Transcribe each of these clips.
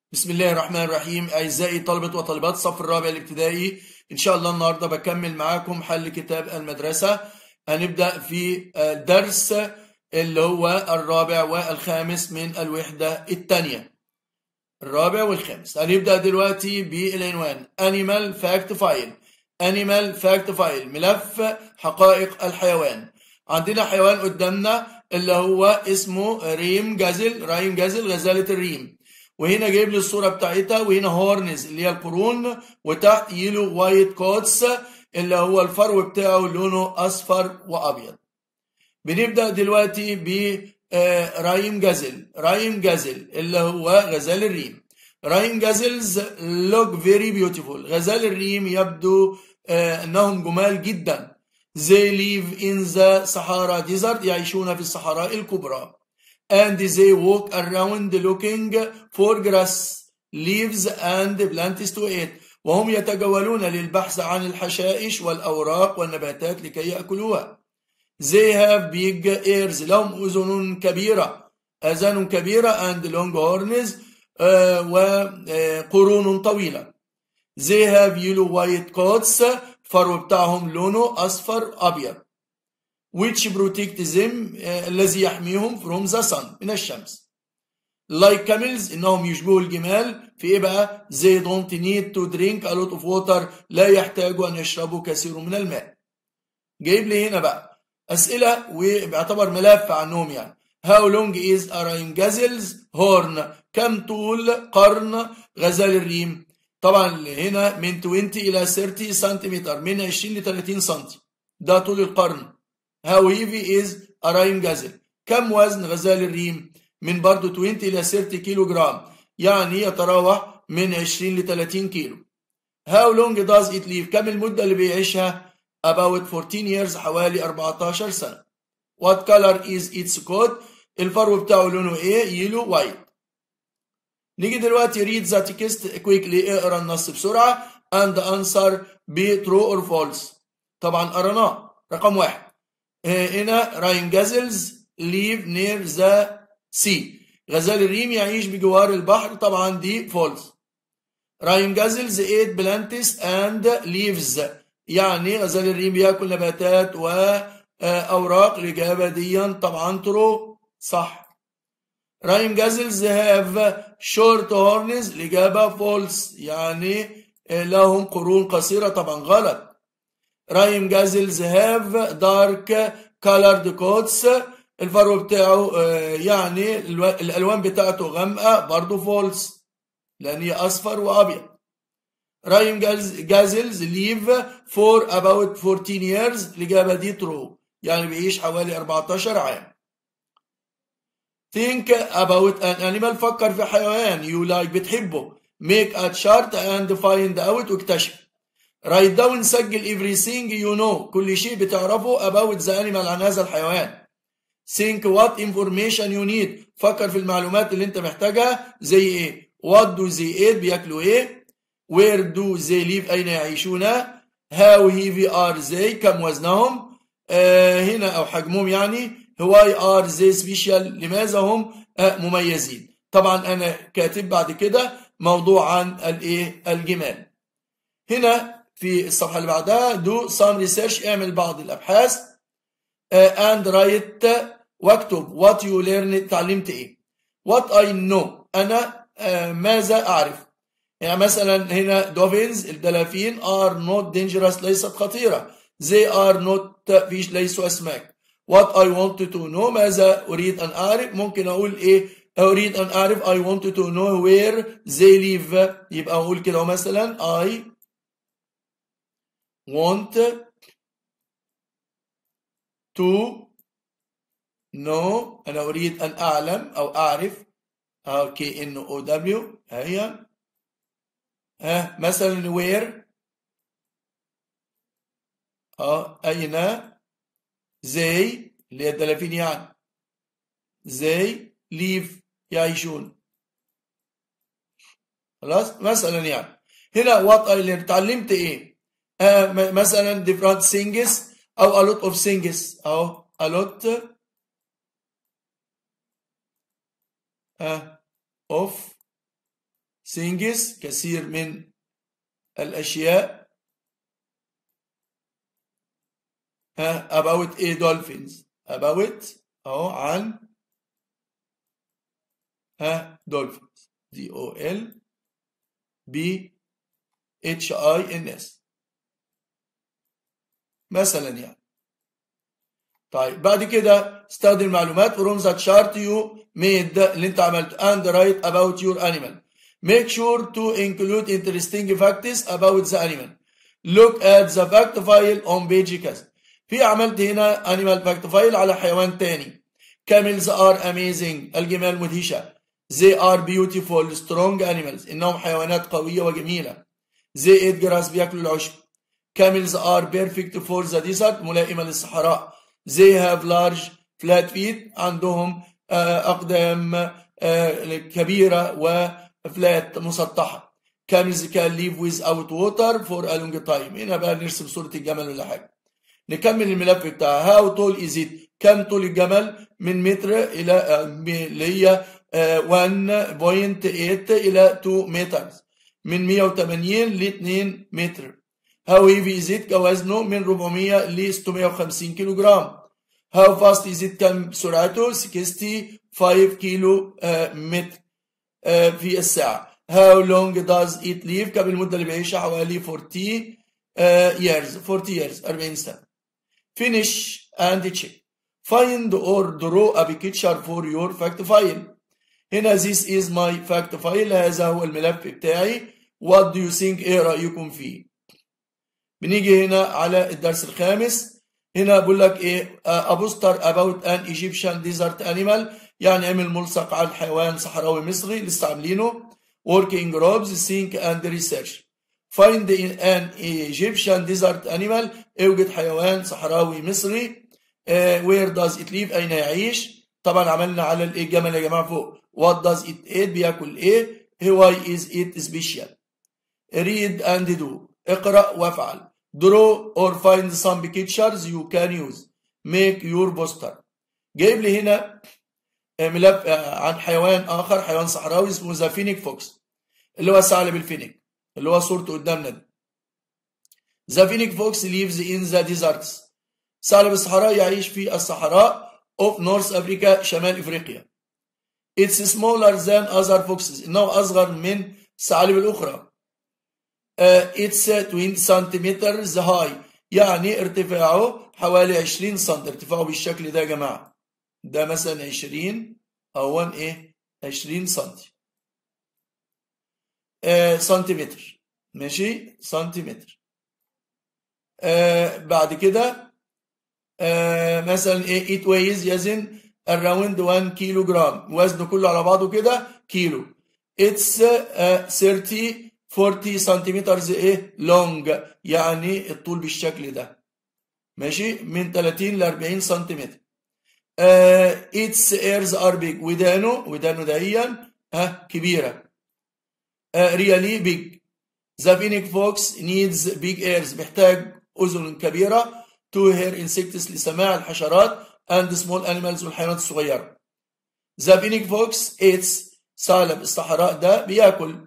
بسم الله الرحمن الرحيم أعزائي طلبة وطالبات الصف الرابع الابتدائي إن شاء الله النهاردة بكمل معاكم حل كتاب المدرسة هنبدأ في درس اللي هو الرابع والخامس من الوحدة الثانية الرابع والخامس هنبدأ دلوقتي بالعنوان Animal Fact File Animal Fact File ملف حقائق الحيوان عندنا حيوان قدامنا اللي هو اسمه ريم جازل رايم جازل غزالة الريم وهنا جايب لي الصورة بتاعتها وهنا هورنز اللي هي القرون وتحت يلو وايت كوتس اللي هو الفرو بتاعه لونه أصفر وأبيض بنبدأ دلوقتي ب رايم جازل رايم جازل اللي هو غزال الريم رايم جازلز look very beautiful غزال الريم يبدو أنهم جمال جدا they live in the Sahara desert يعيشون في الصحراء الكبرى and they walk around looking for grass leaves and plants to eat وهم يتجولون للبحث عن الحشائش والأوراق والنباتات لكي يأكلوها they have big ears لهم أذن كبيرة أذان كبيرة and long horns وقرون طويلة they have yellow white coats فرو بتاعهم لونه أصفر أبيض which protect them uh, الذي يحميهم from the sun من الشمس like camels إنهم يشبهوا الجمال في إيه بقى they don't need to drink a lot of water لا يحتاجوا أن يشربوا كثير من الماء جايب لي هنا بقى أسئلة وبيعتبر ملف عنهم يعني how long is a rhine gazel's horn كم طول قرن غزال الريم طبعا هنا من 20 إلى 30 سنتيمتر من 20 ل 30 سنتي ده طول القرن How heavy is a rhine gazelle كم وزن غزال الريم من برضو 20 إلى 30 كيلو جرام يعني يتراوح من 20 ل 30 كيلو How long does it live كم المدة اللي بيعيشها about 14 years حوالي 14 سنة What color is its coat الفرو بتاعه لونه ايه yellow white نيجي دلوقتي read the text quickly اقرا النص بسرعة and answer ب true or false طبعا قرناه رقم واحد هنا راين جازلز live near the sea غزال الريم يعيش بجوار البحر طبعا دي فولس راين جازلز eat plants and leaves يعني غزال الريم بياكل نباتات وأوراق الإجابة دي طبعا ترو صح راين جازلز have short horns الإجابة فولس يعني لهم قرون قصيرة طبعا غلط رايم جازلز هاف دارك كولرد كوتس الفرو بتاعه يعني الالوان بتاعته غامقه برضه فولس لان هي اصفر وابيض رايم جازلز ليف فور about 14 years الاجابه دي ترو يعني بيعيش حوالي 14 عام think about an animal فكر في حيوان you like بتحبه make a chart and find out واكتشف write down سجل everything you know كل شيء بتعرفه about the animal عن هذا الحيوان think what information you need فكر في المعلومات اللي انت محتاجها زي ايه what do they eat بياكلوا ايه where do they live اين يعيشون how heavy are they كم وزنهم آه هنا او حجمهم يعني why are they special لماذا هم آه مميزين طبعا انا كاتب بعد كده موضوع عن الايه الجمال هنا في الصفحة اللي بعدها do some research اعمل بعض الأبحاث uh, and write واكتب what you learn تعلمت ايه what I know أنا uh, ماذا أعرف يعني مثلا هنا dolphins الدلافين are not dangerous ليست خطيرة they are not فيش ليسوا أسماك what I want to know ماذا أريد أن أعرف ممكن أقول إيه أريد أن أعرف I want to know where they live يبقى أقول كده مثلا I want to know أنا أريد أن أعلم أو أعرف كي إن أو دبليو هي ها مثلا where اه أين زي اللي هي الدلافين يعني زي live يعيشون خلاص مثلا يعني هنا what I learned تعلمت ايه آه مثلا different things أو a lot of things أو a lot آه of things كثير من الأشياء ها about a dolphins about أهو عن ها dolphins D O L B H I N S مثلا يعني طيب بعد كده استخدم المعلومات from the chart you made اللي انت عملته and write about your animal make sure to include interesting facts about the animal look at the fact file on page كذا في عملت هنا animal fact file على حيوان تاني camels are amazing الجمال مدهشة they are beautiful strong animals إنهم حيوانات قوية وجميلة they eat grass بياكلوا العشب camels are perfect for the desert ملائمة للصحراء they have large flat feet عندهم أقدام كبيرة وفلات مسطحة camels can live without water for a long time هنا بقى نرسم صورة الجمل ولا حاجة نكمل الملف بتاعها how tall is it كم طول الجمل من متر إلى اللي هي 1.8 إلى 2 متر من 180 ل 2 متر how heavy is it كوزنه من 400 ل 650 كيلو جرام how fast is it كم سرعته 65 كيلو متر في الساعة how long does it live كم المدة اللي بيعيشها حوالي 40 years 40 years 40 سنة finish and check find or draw a picture for your fact file هنا this is my fact file هذا هو الملف بتاعي what do you think ايه رأيكم فيه بنيجي هنا على الدرس الخامس هنا بقول لك ايه a poster about an Egyptian desert animal يعني عمل ملصق عن حيوان صحراوي مصري لسه عاملينه working groups think and research find an Egyptian desert animal اوجد حيوان صحراوي مصري uh, where does it live اين يعيش طبعا عملنا على الايه الجمل يا جماعه فوق what does it eat بياكل ايه why is it special read and do اقرا وافعل draw or find some pictures you can use make your poster جايب لي هنا ملف عن حيوان اخر حيوان صحراوي اسمه ذا فينيك فوكس اللي هو ثعلب الفينيك اللي هو صورته قدامنا ده ذا فينيك فوكس lives in the deserts ثعلب الصحراء يعيش في الصحراء of North Africa شمال افريقيا It's smaller than other foxes انه اصغر من الثعالب الاخرى uh, It's 20 centimeters high يعني ارتفاعه حوالي 20 سم ارتفاعه بالشكل ده يا جماعه ده مثلا 20 او ايه 20 سم آه سنتيمتر ماشي سنتيمتر آه بعد كده آه مثلا ايه it weighs يزن around 1 كيلو جرام وزنه كله على بعضه كده كيلو it's uh, 30 40 سنتيمتر ايه long يعني الطول بالشكل ده ماشي من 30 ل 40 سنتيمتر uh, its ears are big ودانه ودانه دهيا ها كبيرة uh, really big the phoenix fox needs big ears محتاج أذن كبيرة to hear insects لسماع الحشرات and small animals والحيوانات الصغيرة the phoenix fox eats ثعلب الصحراء ده بياكل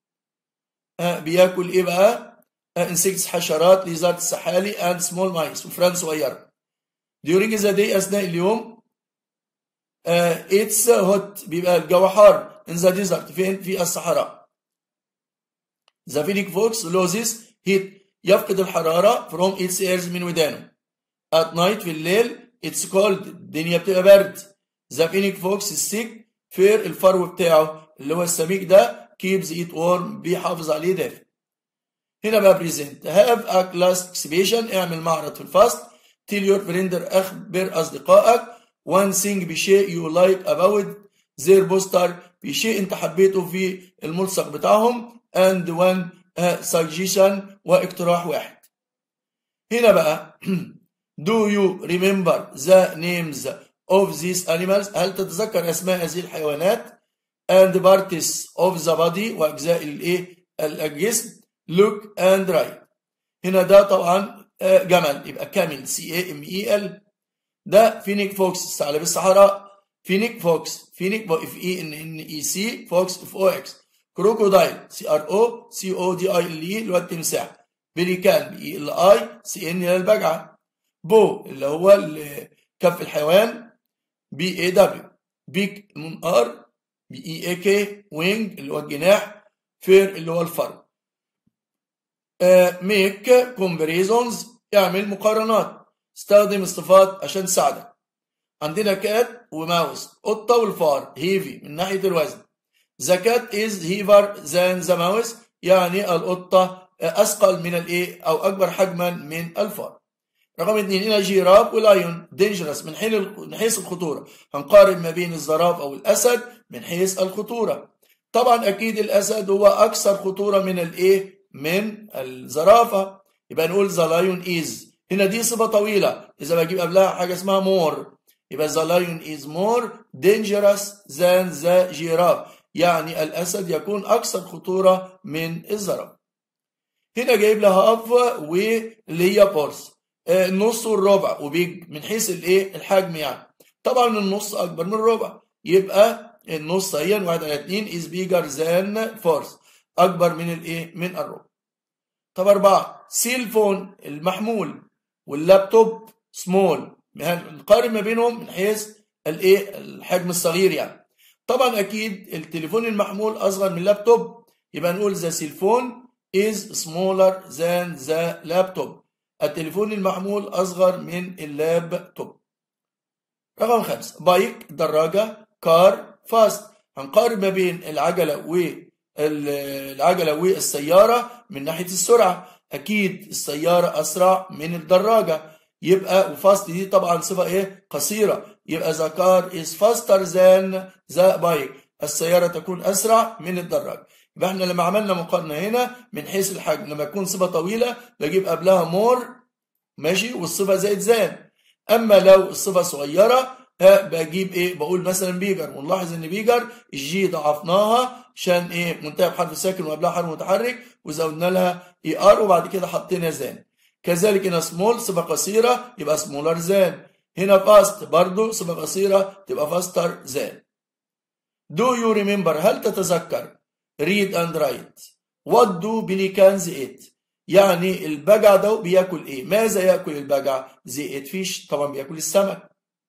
uh, بياكل ايه بقى uh, insects حشرات ليزارد السحالي and small mice وفران صغيرة during the day أثناء اليوم uh, it's hot بيبقى الجو حار in the desert فين في الصحراء the phoenix fox loses heat يفقد الحرارة from its ears من ودانه at night في الليل it's cold الدنيا بتبقى برد the phoenix fox is sick فير الفرو بتاعه اللي هو السميك ده keeps it warm بيحافظ عليه دافئ هنا بقى present have a class exhibition اعمل معرض في الفصل tell your friend اخبر اصدقائك one thing بشيء you like about their poster بشيء انت حبيته في الملصق بتاعهم and one uh, suggestion واقتراح واحد هنا بقى do you remember the names of these animals هل تتذكر اسماء هذه الحيوانات and parts of the body واجزاء الايه الجسم look and write هنا ده طبعا جمل يبقى كامل سي اي ام اي ال ده فينيك فوكس ثعلب الصحراء فينيك فوكس فينيك اف اي ان ان اي سي فوكس اف او اكس كروكودايل سي ار او سي او دي اي ال اي اللي هو التمساح بليكان بي ال اي سي ان البجعه بو اللي هو كف الحيوان بي اي دبليو بيك المنقار بي اي اي كي وينج اللي هو الجناح فير اللي هو الفرو ميك كومبريزونز اعمل مقارنات استخدم الصفات عشان تساعدك عندنا كات وماوس قطة والفار هيفي من ناحية الوزن The cat is heavier than the mouse يعني القطة أثقل من الإيه أو أكبر حجما من الفار رقم اثنين هنا جيراب ولايون دينجرس من حيث الخطورة هنقارن ما بين الزرافة أو الأسد من حيث الخطورة طبعا أكيد الأسد هو أكثر خطورة من الإيه من الزرافة يبقى نقول ذا لايون إيز هنا دي صفة طويلة إذا بجيب قبلها حاجة اسمها مور يبقى ذا لايون إيز مور dangerous than the giraffe يعني الأسد يكون أكثر خطورة من الزرافة هنا جايب لها هاف واللي هي بورس النص والربع وبيج من حيث الايه الحجم يعني طبعا النص اكبر من الربع يبقى النص هي 1 على 2 is bigger than force اكبر من الايه من الربع طب أربعة سيل فون المحمول واللابتوب سمول نقارن ما بينهم من حيث الايه الحجم الصغير يعني طبعا اكيد التليفون المحمول اصغر من اللابتوب يبقى نقول ذا سيلفون is smaller than the laptop التليفون المحمول أصغر من اللابتوب رقم خمسة بايك دراجة كار فاست هنقارن ما بين العجلة والعجلة والسيارة من ناحية السرعة أكيد السيارة أسرع من الدراجة يبقى وفاست دي طبعا صفة إيه قصيرة يبقى the car is faster than the bike السيارة تكون أسرع من الدراجة يبقى احنا لما عملنا مقارنة هنا من حيث الحجم لما يكون صفة طويلة بجيب قبلها مور ماشي والصفة زائد زان أما لو الصفة صغيرة بجيب ايه بقول مثلا بيجر ونلاحظ ان بيجر الجي ضعفناها عشان ايه منتهى بحرف ساكن وقبلها حرف متحرك وزودنا لها اي ار وبعد كده حطينا زان كذلك هنا سمول صفة قصيرة يبقى سمولر زان هنا فاست برضو صفة قصيرة تبقى فاستر زان Do you remember هل تتذكر read and write what do pelicans eat يعني البجع ده بياكل ايه ماذا ياكل البجع زي eat fish طبعا بياكل السمك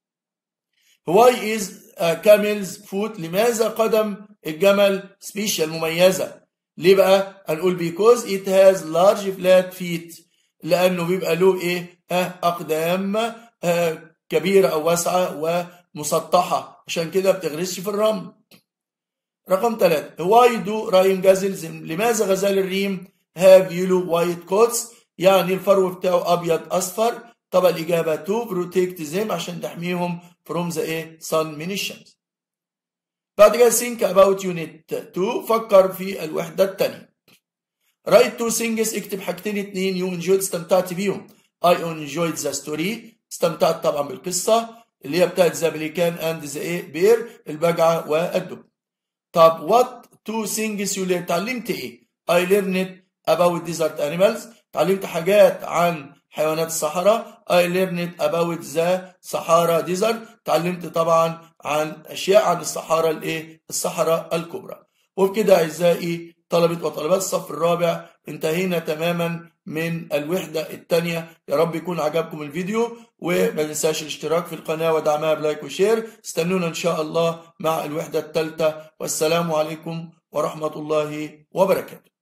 why is a camel's foot لماذا قدم الجمل special مميزة ليه بقى هنقول because it has large flat feet لانه بيبقى له ايه اه اقدام اه كبيرة او واسعة ومسطحة عشان كده بتغرسش في الرمل رقم ثلاثة why do رايم جازلز لماذا غزال الريم have yellow white coats يعني الفرو بتاعه أبيض أصفر طبعا الإجابة to protect them عشان تحميهم from the ايه sun من الشمس بعد كده think about unit 2 فكر في الوحدة الثانية write two things اكتب حاجتين اتنين you enjoyed استمتعت بيهم I enjoyed the story استمتعت طبعا بالقصة اللي هي بتاعت ذا بليكان اند ذا ايه بير البجعة والدب طب what two things you learned اتعلمت ايه I learned about desert animals اتعلمت حاجات عن حيوانات الصحراء I learned about the Sahara desert اتعلمت طبعا عن اشياء عن الصحراء الايه الصحراء الكبرى وبكده اعزائي طلبة وطلبات الصف الرابع انتهينا تماما من الوحدة الثانية يا رب يكون عجبكم الفيديو وما تنساش الاشتراك في القناة ودعمها بلايك وشير استنونا ان شاء الله مع الوحدة الثالثة والسلام عليكم ورحمة الله وبركاته